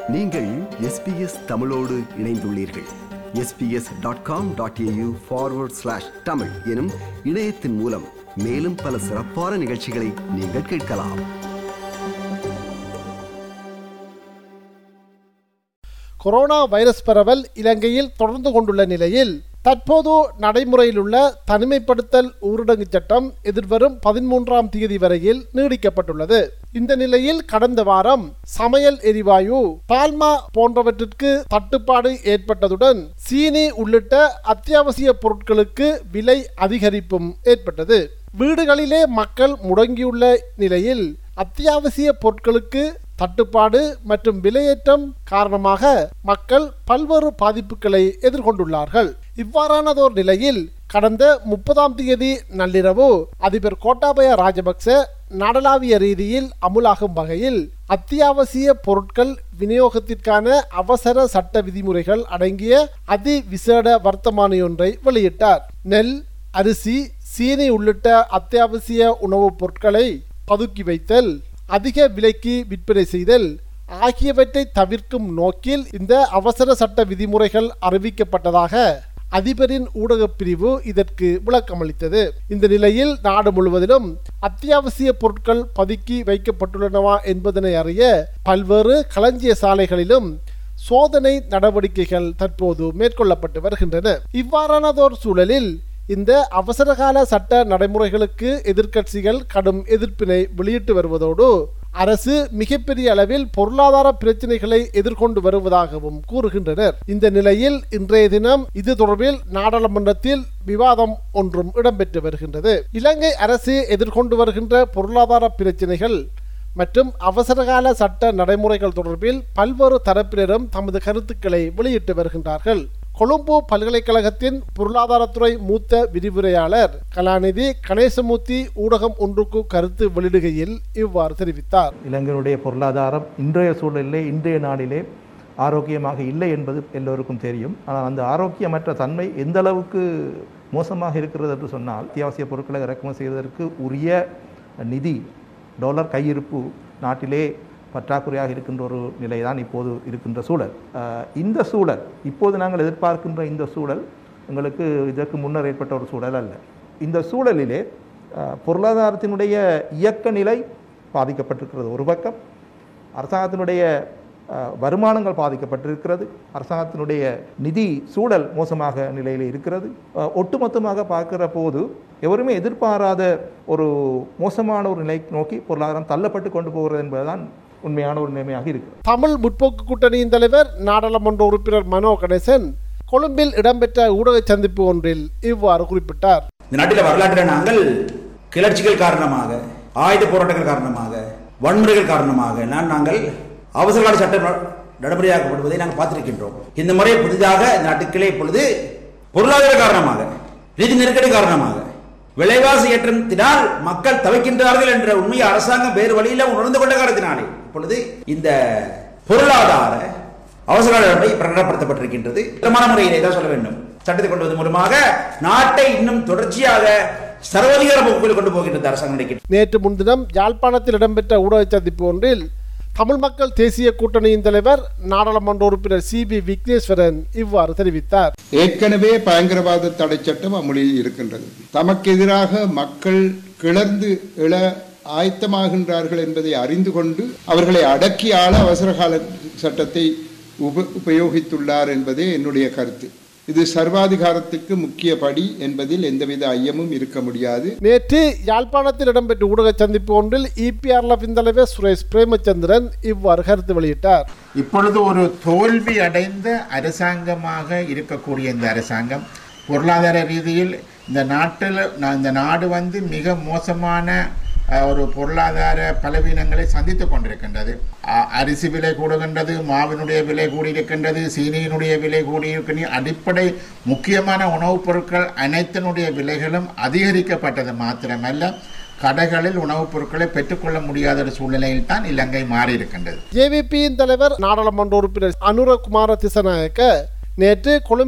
நீங்கள் எஸ்பிஎஸ் தமிழோடு இணைந்துள்ளீர்கள் SBS dot com dot AU forward slash Tamil எனும் இணையத்தின் மூலம் மேலும் பல சிறப்பான நிகழ்ச்சிகளை நீங்கள் கேட்கலாம் கொரோனா வைரஸ் பரவல் இலங்கையில் தொடர்ந்து கொண்டுள்ள நிலையில் தற்போது நடைமுறையில் உள்ள தனிமைப்படுத்தல் ஊரடங்கு சட்டம் எதிர்வரும் பதிமூன்றாம் தேதி வரையில் நீடிக்கப்பட்டுள்ளது இந்த நிலையில் கடந்த வாரம் சமையல் எரிவாயு பால்மா போன்றவற்றிற்கு தட்டுப்பாடு ஏற்பட்டதுடன் சீனி உள்ளிட்ட அத்தியாவசிய பொருட்களுக்கு விலை அதிகரிப்பும் ஏற்பட்டது வீடுகளிலே மக்கள் முடங்கியுள்ள நிலையில் அத்தியாவசிய பொருட்களுக்கு தட்டுப்பாடு மற்றும் விலையேற்றம் காரணமாக மக்கள் பல்வேறு பாதிப்புகளை எதிர்கொண்டுள்ளார்கள் இவ்வாறானதோர் நிலையில் கடந்த முப்பதாம் தேதி நள்ளிரவு அதிபர் கோட்டாபய ராஜபக்ச நாடளாவிய ரீதியில் அமுலாகும் வகையில் அத்தியாவசிய பொருட்கள் விநியோகத்திற்கான அவசர சட்ட விதிமுறைகள் அடங்கிய அதிவிசேட வர்த்தமானியொன்றை வெளியிட்டார் நெல் அரிசி சீனி உள்ளிட்ட அத்தியாவசிய உணவுப் பொருட்களை பதுக்கி வைத்தல் அதிக விலைக்கு விற்பனை செய்தல் ஆகியவற்றை தவிர்க்கும் நோக்கில் இந்த அவசர சட்ட விதிமுறைகள் அறிவிக்கப்பட்டதாக அதிபரின் ஊடகப் பிரிவு இதற்கு விளக்கமளித்தது இந்த நிலையில் நாடு முழுவதிலும் அத்தியாவசிய பொருட்கள் பதுக்கி வைக்கப்பட்டுள்ளனவா என்பதனை அறிய பல்வேறு களஞ்சிய சாலைகளிலும் சோதனை நடவடிக்கைகள் தற்போது மேற்கொள்ளப்பட்டு வருகின்றன இவ்வாறானதோர் சூழலில் இந்த அவசரகால சட்ட நடைமுறைகளுக்கு எதிர்க்கட்சிகள் கடும் எதிர்ப்பினை வெளியிட்டு வருவதோடு அரசு மிகப்பெரிய அளவில் பொருளாதார பிரச்சனைகளை எதிர்கொண்டு வருவதாகவும் கூறுகின்றனர் இந்த நிலையில் இன்றைய தினம் இது தொடர்பில் நாடாளுமன்றத்தில் விவாதம் ஒன்றும் இடம்பெற்று வருகின்றது இலங்கை அரசு எதிர்கொண்டு வருகின்ற பொருளாதார பிரச்சனைகள் மற்றும் அவசரகால சட்ட நடைமுறைகள் தொடர்பில் பல்வேறு தரப்பினரும் தமது கருத்துக்களை வெளியிட்டு வருகின்றார்கள் கொழும்பு பல்கலைக்கழகத்தின் பொருளாதாரத்துறை மூத்த விரிவுரையாளர் கலாநிதி கணேசமூர்த்தி ஊடகம் ஒன்றுக்கு கருத்து வெளியிடுகையில் இவ்வாறு தெரிவித்தார் இலங்கையினுடைய பொருளாதாரம் இன்றைய சூழலிலே இன்றைய நாளிலே ஆரோக்கியமாக இல்லை என்பது எல்லோருக்கும் தெரியும் ஆனால் அந்த ஆரோக்கியமற்ற தன்மை எந்த அளவுக்கு மோசமாக இருக்கிறது என்று சொன்னால் அத்தியாவசிய பொருட்களை இறக்குமதி செய்வதற்கு உரிய நிதி டாலர் கையிருப்பு நாட்டிலே பற்றாக்குறையாக இருக்கின்ற ஒரு நிலைதான் இப்போது இருக்கின்ற சூழல் அஹ், இந்த சூழல் இப்போது நாங்கள் எதிர்பார்க்கின்ற இந்த சூழல் எங்களுக்கு இதற்கு முன்னர் ஏற்பட்ட ஒரு சூழல் அல்ல இந்த சூழலிலே அஹ், பொருளாதாரத்தினுடைய இயக்க நிலை பாதிக்கப்பட்டிருக்கிறது ஒரு பக்கம் அரசாங்கத்தினுடைய அஹ், வருமானங்கள் பாதிக்கப்பட்டிருக்கிறது அரசாங்கத்தினுடைய நிதி சூழல் மோசமாக நிலையில் இருக்கிறது அஹ், ஒட்டுமொத்தமாக பார்க்கிற போது எவருமே எதிர்பாராத ஒரு மோசமான ஒரு நிலை நோக்கி பொருளாதாரம் தள்ளப்பட்டு கொண்டு போகிறது என்பதுதான் உண்மையான ஒரு நிலைமையாக இருக்கிறது தமிழ் முற்போக்கு கூட்டணியின் தலைவர் நாடாளுமன்ற உறுப்பினர் மனோ கணேசன் கொழும்பில் இடம்பெற்ற ஊடக சந்திப்பு ஒன்றில் இவ்வாறு குறிப்பிட்டார் இந்த நாட்டில் வரலாற்றில் நாங்கள் கிளர்ச்சிகள் காரணமாக ஆயுத போராட்டங்கள் காரணமாக வன்முறைகள் காரணமாக நான் நாங்கள் அவசரகால சட்டம் ந- நடைமுறையாக்கப்படுவதை நாங்கள் பார்த்திருக்கின்றோம் இந்த முறை புதிதாக இந்த நாட்டுக்களே இப்பொழுது பொருளாதார காரணமாக நிதி நெருக்கடி காரணமாக விலைவாசி ஏற்றத்தினால் மக்கள் தவிக்கின்றார்கள் என்ற உண்மையை அரசாங்கம் வேறு வழியில் உணர்ந்து கொண்ட காரணத்தினாலே இப்பொழுது இந்த பொருளாதார அவசர நிலைமை பிரகடனப்படுத்தப்பட்டிருக்கின்றது திட்டமான முறையிலே தான் சொல்ல வேண்டும் சட்டத்தை கொண்டு வந்தது மூலமாக நாட்டை இன்னும் தொடர்ச்சியாக சர்வதிகார போக்குகள் கொண்டு போகின்றது அரசாங்கம் நினைக்கின்றது நேற்று முன்தினம் யாழ்ப்பாணத்தில் இடம்பெற்ற ஊடக சந்திப்பு ஒன்றில் தமிழ் மக்கள் தேசிய கூட்டணியின் தலைவர் நாடாளுமன்ற உறுப்பினர் சி பி விக்னேஸ்வரன் இவ்வாறு தெரிவித்தார் ஏற்கனவே பயங்கரவாத தடை சட்டம் அமலில் இருக்கின்றது தமக்கு எதிராக மக்கள் கிளர்ந்து எழ ஆயத்தமாகின்றார்கள் என்பதை அறிந்து கொண்டு அவர்களை அடக்கி ஆள அவசரகால சட்டத்தை உப உபயோகித்துள்ளார் என்பதே என்னுடைய கருத்து இது சர்வாதிகாரத்துக்கு முக்கிய படி என்பதில் எந்தவித ஐயமும் இருக்க முடியாது நேற்று யாழ்ப்பாணத்தில் இடம்பெற்ற ஊடக சந்திப்பு ஒன்றில் இபிஆர்எஃப் தலைவர் சுரேஷ் பிரேமச்சந்திரன் இவ்வாறு கருத்து வெளியிட்டார் இப்பொழுது ஒரு தோல்வி அடைந்த அரசாங்கமாக இருக்கக்கூடிய இந்த அரசாங்கம் பொருளாதார ரீதியில் இந்த நாட்டில் நா- இந்த நாடு வந்து மிக மோசமான அஹ், ஒரு பொருளாதார பலவீனங்களை சந்தித்து கொண்டிருக்கின்றது அ- அரிசி விலை கூடுகின்றது மாவினுடைய விலை கூடியிருக்கின்றது சீனியினுடைய விலை கூடியிருக்கின்ற அடிப்படை முக்கியமான உணவுப் பொருட்கள் அனைத்தினுடைய விலைகளும் அதிகரிக்கப்பட்டது மாத்திரமல்ல கடைகளில் உணவுப் பொருட்களை பெற்றுக்கொள்ள முடியாத ஒரு சூழ்நிலையில் தான் இலங்கை மாறி இருக்கின்றது ஜேவிபியின் தலைவர் நாடாளுமன்ற உறுப்பினர் அனுரகுமார திசநாயக்க நேற்று கொழும்பில்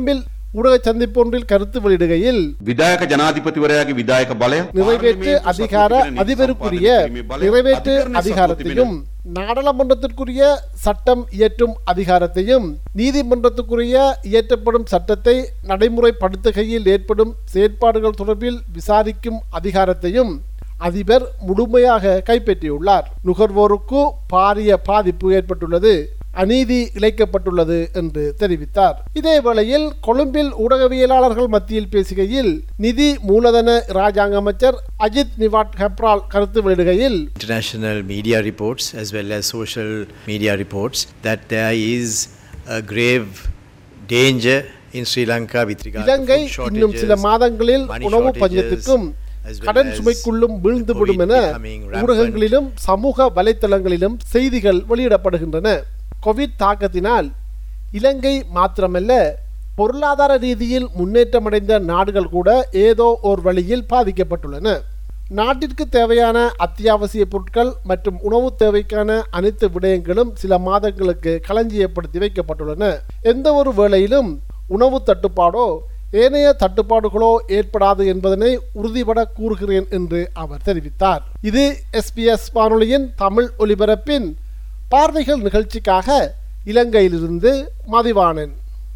ஊடக சந்திப்பு ஒன்றில் கருத்து வெளியிடுகையில் විදායක ජනාධිපතිවරයාගේ විදායක බලය நிறைவேற்று அதிகார அதிபருக்குரிய நிறைவேற்று அதிகாரத்தையும் நாடாளுமன்றத்திற்குரிய சட்டம் இயற்றும் அதிகாரத்தையும் நீதிமன்றத்துக்குரிய இயற்றப்படும் சட்டத்தை நடைமுறைப்படுத்துகையில் ஏற்படும் செயற்பாடுகள் தொடர்பில் விசாரிக்கும் அதிகாரத்தையும் அதிபர் முழுமையாக கைப்பற்றியுள்ளார் நுகர்வோருக்கு பாரிய பாதிப்பு ஏற்பட்டுள்ளது அநீதி இழைக்கப்பட்டுள்ளது என்று தெரிவித்தார் இதே வேளையில் கொழும்பில் ஊடகவியலாளர்கள் மத்தியில் பேசுகையில் நிதி மூலதன இராஜாங்க அமைச்சர் அஜித் நிவாட் ஹெப்ரால் கருத்து வெளியிடுகையில் international media reports as well as social media reports that there is a grave danger in Sri Lanka with regard Ilangai to food இன்னும் சில shortages, மாதங்களில் money உணவு shortages, பஞ்சத்திற்கும் as well கடன் as சுமைக்குள்ளும் வீழ்ந்துவிடும் என COVID becoming rampant. ஊடகங்களிலும் சமூக வலைத்தளங்களிலும் செய்திகள் வெளியிடப்படுகின்றன கோவிட் தாக்கத்தினால் இலங்கை மாத்திரமல்ல பொருளாதார ரீதியில் முன்னேற்றமடைந்த நாடுகள் கூட ஏதோ ஒரு வழியில் பாதிக்கப்பட்டுள்ளன நாட்டிற்கு தேவையான அத்தியாவசிய பொருட்கள் மற்றும் உணவு தேவைக்கான அனைத்து விடயங்களும் சில மாதங்களுக்கு களஞ்சியப்படுத்தி வைக்கப்பட்டுள்ளன எந்த ஒரு வேளையிலும் உணவு தட்டுப்பாடோ ஏனைய தட்டுப்பாடுகளோ ஏற்படாது என்பதனை உறுதிபட கூறுகிறேன் என்று அவர் தெரிவித்தார் இது எஸ்பிஎஸ் வானொலியின் தமிழ் ஒலிபரப்பின் பார்வைகள் நிகழ்ச்சிக்காக இலங்கையிலிருந்து மதிவாணன்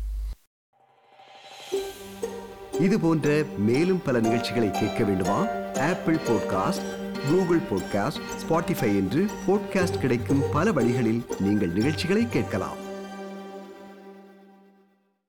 இது போன்ற மேலும் பல நிகழ்ச்சிகளை கேட்க வேண்டுமா Apple podcast Google podcast Spotify என்று பாட்காஸ்ட் கிடைக்கும் பல வழிகளில் நீங்கள் நிகழ்ச்சிகளை கேட்கலாம்